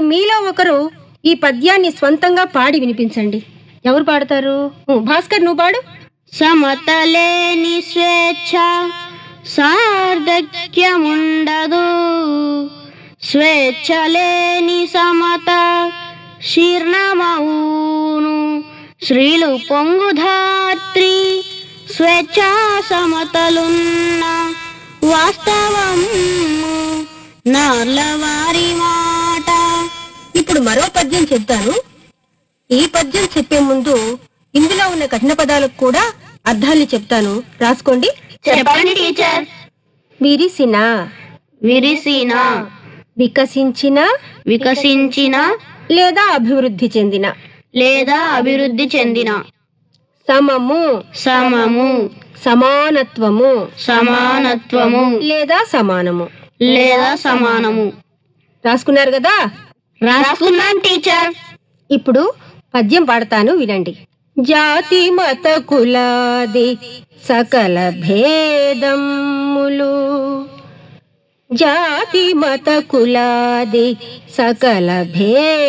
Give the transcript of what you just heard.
మీలో ఒకరు ఈ పద్యాన్ని స్వంతంగా పాడి వినిపించండి ఎవరు పాడతారు ఊ, భాస్కర్ నువ్వు పాడు సమతలేని స్వేచ్ఛ సార్ధక్యముండదు స్వేచ్ఛ లేని సమత శీర్ణమవును శ్రీలు పొంగుధాత్రి స్వేచ్ఛా సమతలున్న వాస్తవం నార్లవారి మాట ఇప్పుడు మరో పద్యం చెప్తాను ఈ పద్యం చెప్పే ముందు ఇందులో ఉన్న కఠిన పదాలకు కూడా అర్థాన్ని చెప్తాను రాసుకోండి చెప్పండి టీచర్ విరిసిన విరిసిన వికసించిన వికసించిన లేదా అభివృద్ధి చెందిన లేదా అభివృద్ధి చెందిన సమము సమము సమానత్వము సమానత్వము లేదా సమానము లేదా సమానము రాసుకున్నారు కదా రాసుకున్నాం టీచర్ ఇప్పుడు పద్యం పాడతాను వినండి జాతి మత కులాది సకల భేదములు జాతి మత కులాది సకల భే